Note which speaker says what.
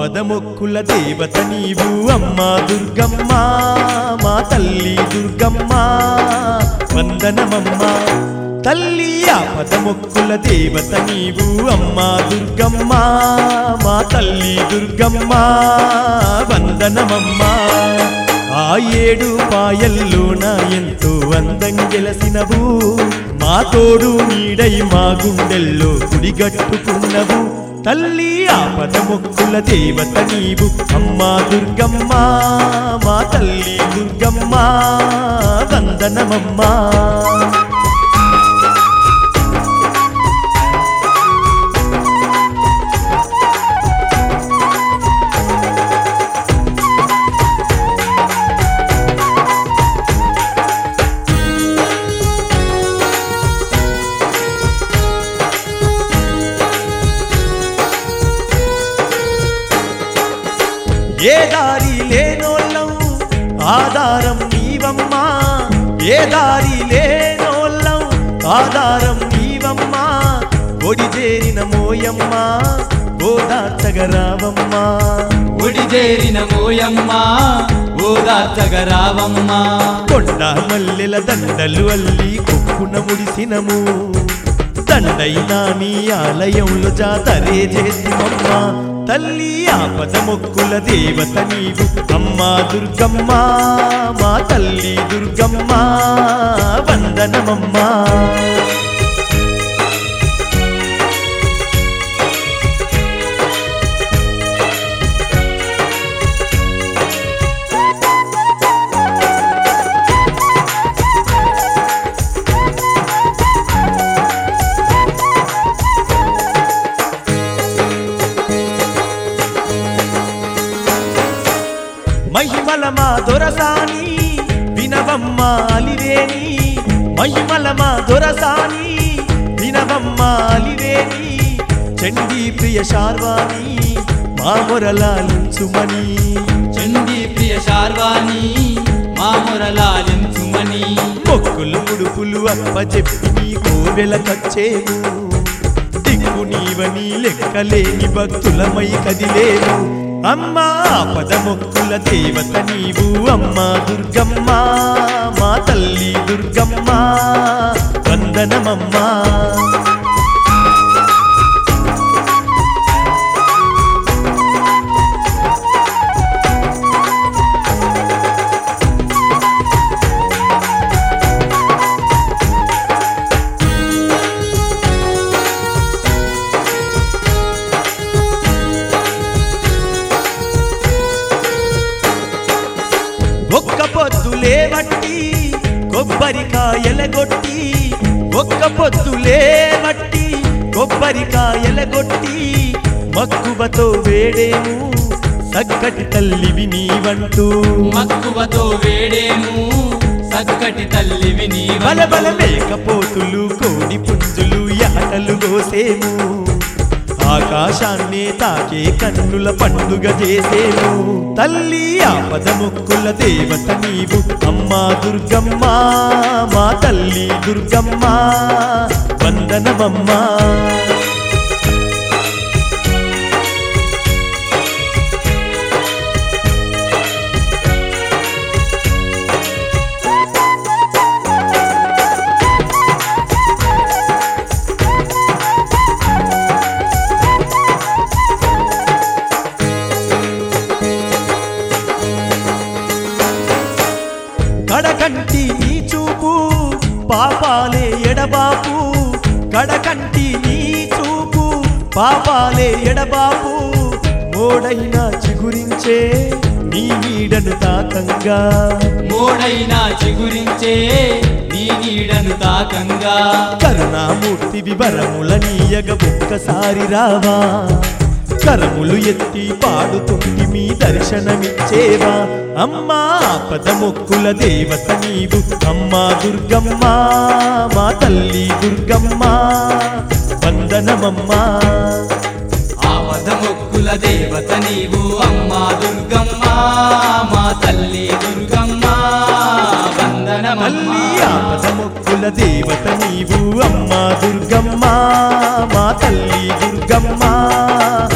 Speaker 1: ఆపద మొక్కుల దేవత నీవు అమ్మా దుర్గమ్మ మా తల్లి దుర్గమ్మ వందనమమ్మ తల్లి ఆపద మొక్కుల దేవత నీవు అమ్మా దుర్గమ్మ మా తల్లి దుర్గమ్మ వందనమమ్మ ఆ ఏడు పాయల్లోన ఎంతో అందం గెలసినవు మా తోడు నీడై మా గుండెల్లో గుడిగట్టుకున్నవు తల్లి ఆపద మొక్కుల దేవత నీవు అమ్మా దుర్గమ్మ మా తల్లి దుర్గమ్మ వందనమమ్మా ఏ దారి లేనోళ్ళం ఆధారం నీవమ్మా ఏ దారి లేనోళ్ళం ఆధారం నీవమ్మా ఒడి చేరిన మోయమ్మా గోదాచగరావమ్మా
Speaker 2: ఒడిజేరిన మోయమ్మ ఓదార్చగరావమ్మ
Speaker 1: కొండ మల్లెల దండలు అల్లి కొప్పున ముడిసినము దండైనా నీ ఆలయంలో జాతరే చేసిమమ్మ తల్లి ఆపద మొక్కుల దేవత నీవు అమ్మా దుర్గమ్మ మా తల్లి దుర్గమ్మ వందనమమ్మా మహిమల మా దొరసాని వినవమ్మ అలివేని మహిమల మా దొరసాని వినవమ్మ అలివేని చండీ ప్రియ శార్వాణి మా మొరలాలించుమని
Speaker 2: చండీ ప్రియ శార్వాణి మా మురలాలించుమని
Speaker 1: మొక్కులు ముడుపులు అప్పచెప్పి నీ కోవెల కచ్చేను దిక్కు నీవని లెక్కలేని భక్తులమై కదిలేను అమ్మా పద మొక్కుల దేవత నీవు అమ్మా దుర్గమ్మ మా తల్లి దుర్గమ్మ వందనమమ్మా ఒక్క పొద్దులే వట్టి కొబ్బరికాయలగొట్టి ఒక్క పొద్దులే వట్టి కొబ్బరికాయలగొట్టి మక్కువతో వేడేము సగ్గటి తల్లివి నీవంటూ
Speaker 2: మక్కువతో వేడేము సక్కటి తల్లివి నీవ
Speaker 1: బలబల మేకపోతులు కోడి పుంజులు యాటలు కోసేము ఆకాశాన్నే తాకే కన్నుల పండుగ చేసేము తల్లి ఆపద మొక్కుల దేవత నీవు అమ్మా దుర్గమ్మ మా తల్లి దుర్గమ్మ వందనమమ్మా కడకంటి నీ చూపు పాపాలే ఎడబాపు కడకంటి నీ చూపు పాపాలే ఎడబాపు మోడైనా చిగురించే నీ నీడను తాకంగా
Speaker 2: మోడైనా చిగురించే నీ నీడను తాకంగా
Speaker 1: కరుణామూర్తి వివరముల నీయగ ఒక్కసారి రావా కరములు ఎత్తి పాడుతుంటి మీ దర్శనమిచ్చేవా అమ్మా పద మొక్కుల దేవత నీవు అమ్మా దుర్గమ్మ మా తల్లి దుర్గమ్మ వందనమమ్మా
Speaker 2: ఆపద మొక్కుల దేవత నీవు అమ్మా దుర్గమ్మ మా తల్లి దుర్గమ్మ వందనమమ్మ
Speaker 1: తల్లి ఆపద మొక్కుల దేవత నీవు అమ్మా దుర్గమ్మ మా తల్లి దుర్గమ్మ